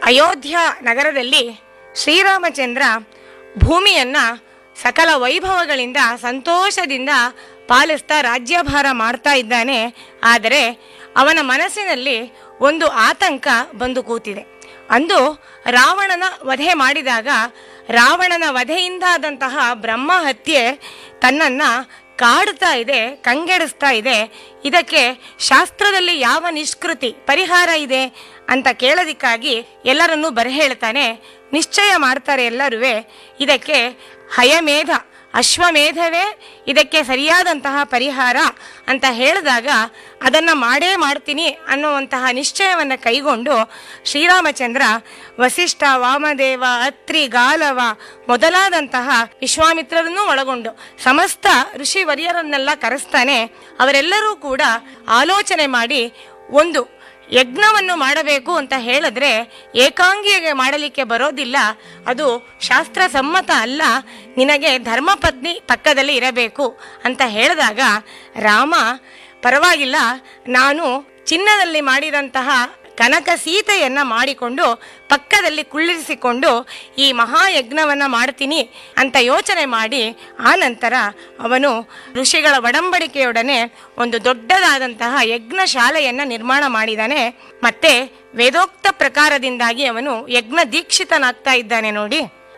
ಅಯೋಧ್ಯ ನಗರದಲ್ಲಿ ಶ್ರೀರಾಮಚಂದ್ರ ಭೂಮಿಯನ್ನ ಸಕಲ ವೈಭವಗಳಿಂದ ಸಂತೋಷದಿಂದ ಪಾಲಿಸ್ತಾ ರಾಜ್ಯಭಾರ ಮಾಡ್ತಾ ಇದ್ದಾನೆ ಆದರೆ ಅವನ ಮನಸ್ಸಿನಲ್ಲಿ ಒಂದು ಆತಂಕ ಬಂದು ಕೂತಿದೆ ಅಂದು ರಾವಣನ ವಧೆ ಮಾಡಿದಾಗ ರಾವಣನ ವಧೆಯಿಂದಾದಂತಹ ಬ್ರಹ್ಮ ಹತ್ಯೆ ತನ್ನನ್ನ ಕಾಡುತ್ತಾ ಇದೆ ಕಂಗೆಡಿಸ್ತಾ ಇದೆ ಇದಕ್ಕೆ ಶಾಸ್ತ್ರದಲ್ಲಿ ಯಾವ ನಿಷ್ಕೃತಿ ಪರಿಹಾರ ಇದೆ ಅಂತ ಕೇಳೋದಿಕ್ಕಾಗಿ ಎಲ್ಲರನ್ನೂ ಬರಹೇಳ್ತಾನೆ ನಿಶ್ಚಯ ಮಾಡ್ತಾರೆ ಎಲ್ಲರೂ ಇದಕ್ಕೆ ಹಯಮೇಧ ಅಶ್ವಮೇಧವೇ ಇದಕ್ಕೆ ಸರಿಯಾದಂತಹ ಪರಿಹಾರ ಅಂತ ಹೇಳಿದಾಗ ಅದನ್ನು ಮಾಡೇ ಮಾಡ್ತೀನಿ ಅನ್ನುವಂತಹ ನಿಶ್ಚಯವನ್ನು ಕೈಗೊಂಡು ಶ್ರೀರಾಮಚಂದ್ರ ವಸಿಷ್ಠ ವಾಮದೇವ ಅತ್ರಿ ಗಾಲವ ಮೊದಲಾದಂತಹ ವಿಶ್ವಾಮಿತ್ರರನ್ನೂ ಒಳಗೊಂಡು ಸಮಸ್ತ ಋಷಿ ವರಿಯರನ್ನೆಲ್ಲ ಕರೆಸ್ತಾನೆ ಅವರೆಲ್ಲರೂ ಕೂಡ ಆಲೋಚನೆ ಮಾಡಿ ಒಂದು ಯಜ್ಞವನ್ನು ಮಾಡಬೇಕು ಅಂತ ಹೇಳಿದ್ರೆ ಏಕಾಂಗಿಯಾಗಿ ಮಾಡಲಿಕ್ಕೆ ಬರೋದಿಲ್ಲ ಅದು ಶಾಸ್ತ್ರ ಸಮ್ಮತ ಅಲ್ಲ ನಿನಗೆ ಧರ್ಮಪತ್ನಿ ಪಕ್ಕದಲ್ಲಿ ಇರಬೇಕು ಅಂತ ಹೇಳಿದಾಗ ರಾಮ ಪರವಾಗಿಲ್ಲ ನಾನು ಚಿನ್ನದಲ್ಲಿ ಮಾಡಿದಂತಹ ಕನಕ ಸೀತೆಯನ್ನ ಮಾಡಿಕೊಂಡು ಪಕ್ಕದಲ್ಲಿ ಕುಳ್ಳಿರಿಸಿಕೊಂಡು ಈ ಮಹಾಯಜ್ಞವನ್ನ ಮಾಡ್ತೀನಿ ಅಂತ ಯೋಚನೆ ಮಾಡಿ ಆ ನಂತರ ಅವನು ಋಷಿಗಳ ಒಡಂಬಡಿಕೆಯೊಡನೆ ಒಂದು ದೊಡ್ಡದಾದಂತಹ ಯಜ್ಞ ಶಾಲೆಯನ್ನ ನಿರ್ಮಾಣ ಮಾಡಿದಾನೆ ಮತ್ತೆ ವೇದೋಕ್ತ ಪ್ರಕಾರದಿಂದಾಗಿ ಅವನು ಯಜ್ಞ ದೀಕ್ಷಿತನಾಗ್ತಾ ಇದ್ದಾನೆ ನೋಡಿ